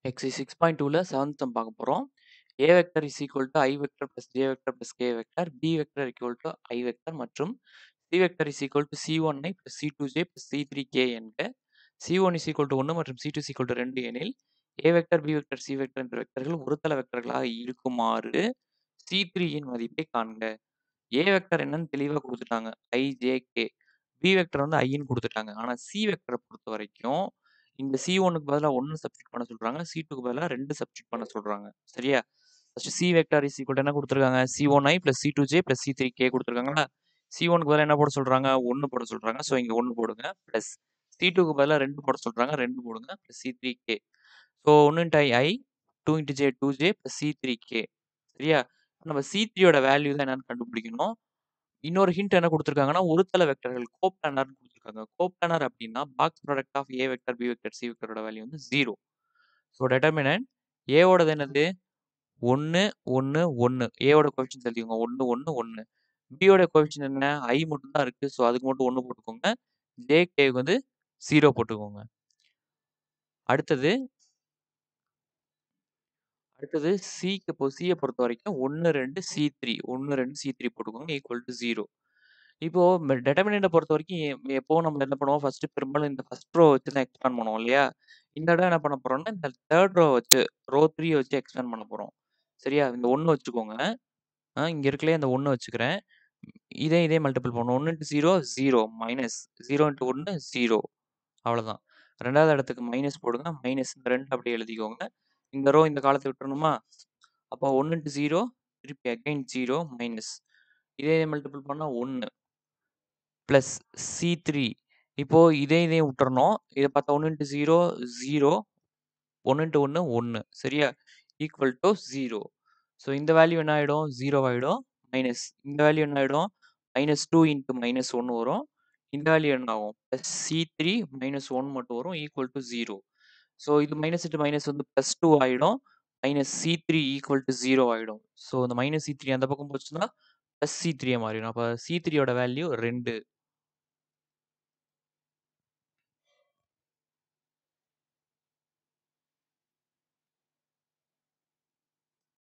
Exercise 6.2ல 7த் some பார்க்க போறோம். A vector is equal to I vector plus J vector plus K vector, B vector equal to I vector மற்றும் C vector is equal to C1i plus C2j plus C3k என்க. C1 is equal two 1 மற்றும் C2 is equal two 2 எனில் A vector, B vector, C vector என்ற வெக்டர்கள் ஒருதல வெக்டர்களாக இருக்குமாறு C3 யின் மதிப்பை காண்க. A வெக்டர் என்னன்னு தெளிவா குடுத்துட்டாங்க. I, J, K. B vector வந்து Iன்னு குடுத்துட்டாங்க. ஆனா C வெக்டர பொறுத்தவரைக்கும், இந்த C1க்கு பதிலா 1 சப்ஸ்டிட்யூட் பண்ண சொல்றாங்க. C2க்கு பதிலா 2 சப்ஸ்டிட்யூட் பண்ண சொல்றாங்க. சரியா? First C vector is equal to என்ன குடுத்துருக்காங்க? C1i plus C2j plus C3k குடுத்துருக்காங்களா? C1க்கு பதிலா என்ன போட சொல்றாங்க? 1 போட சொல்றாங்க. ஸோ இங்க 1 போடுங்க. பிளஸ் C2க்கு பதிலா 2 போட சொல்றாங்க. 2 போடுங்க. Plus C3k. So 1 into i i, 2 into j 2j plus C3k. சரியா? நம்ம C3 யோட வேல்யூ தான் என்னன்னு கண்டுபிடிக்கணும். இன்னொரு ஹிண்ட் என்ன குடுத்துருக்காங்கன்னா, ஒருதல வெக்டர்கள் கோப்லானார்ன்னு குடுத்துருக்காங்க. கோப்லானார் அப்டின்னா, box product of A vector, B vector, C வெக்டரோட வேல்யூ வந்து 0. ஸோ டிட்டர்மினன்ட் A ஓடது என்னது? 1, 1, 1. A ஓட கோஎஃபிஷியன்ட்ஸ் எழுதிக்கோங்க. 1, 1, 1. B ஓட கோஎஃபிஷியன்ட் என்ன? I மட்டும் தான் இருக்கு. ஸோ அதுக்கு மட்டும் 1 போட்டுக்கோங்க. J, Kக்கு வந்து 0 போட்டுக்கோங்க. அடுத்தது அடுத்தது Cக்கு இப்போ Cய பொறுத்தவரைக்கும் 1, 2, C3 1, 2, C3 போட்டுக்கோங்க. Equal to 0. இப்போ மெ டிட்டர்மினன்ட்ட பொறுத்தவரைக்கும் எ எப்பவும் நம்ம என்ன பண்ணுவோம், ஃபர்ஸ்ட் பெரும்பாலும் இந்த ஃபர்ஸ்ட் ரோ வச்சு தான் எக்ஸ்பேண்ட் பண்ணுவோம் இல்லையா? இந்த தடவ என்ன பண்ண போறோம்னா, இந்த 3 ரோ வச்சு ரோ 3 வச்சு எக்ஸ்பேண்ட் பண்ண போறோம். சரியா? இந்த 1 வச்சுக்கோங்க. அ இங்க இருக்குல்லயா இந்த 1 வச்சுக்கிறேன். இதே இதே மல்டிபிள் பண்ணணும். 1 இன்டு 0 0 மைனஸ் 0 இன்டு 1 0 அவ்வளோதான். 2வது இடத்துக்கு மைனஸ் போடுங்க. மைனஸ் இந்த 2 அப்படியே எழுதிக்கோங்க. இந்த ரோ இந்த காலத்த விட்டுறணுமா? அப்போ 1 இன்டு 0 திருப்பி அகைன் 0 மைனஸ் இதே மல்டிபிள் பண்ணா 1 பிளஸ் C3 இப்போ இதே இதையும் விட்டுறணும். இத பார்த்தா 1 இன்டு 0 0 1 இன்டு 1 1 சரியா? Equal to 0. ஸோ இந்த வேல்யூ என்ன ஆயிடும்? 0 ஆயிடும். மைனஸ் இந்த வேல்யூ என்ன ஆயிடும்? மைனஸ் 2 இன்டு மைனஸ் 1 வரும். இந்த வேல்யூ என்ன ஆகும்? பிளஸ் C3 மைனஸ் 1 மட்டும் வரும். Equal to 0. ஸோ இது மைனஸ் இன்டு மைனஸ் வந்து பிளஸ் 2 ஆயிடும். மைனஸ் C3 ஈக்குவல் டூ 0 ஆயிடும். ஸோ இந்த மைனஸ் C3 அந்த பக்கம் போச்சுன்னா, பிளஸ் C3யா மாறிடும். அப்ப C3 யோட வேல்யூ 2.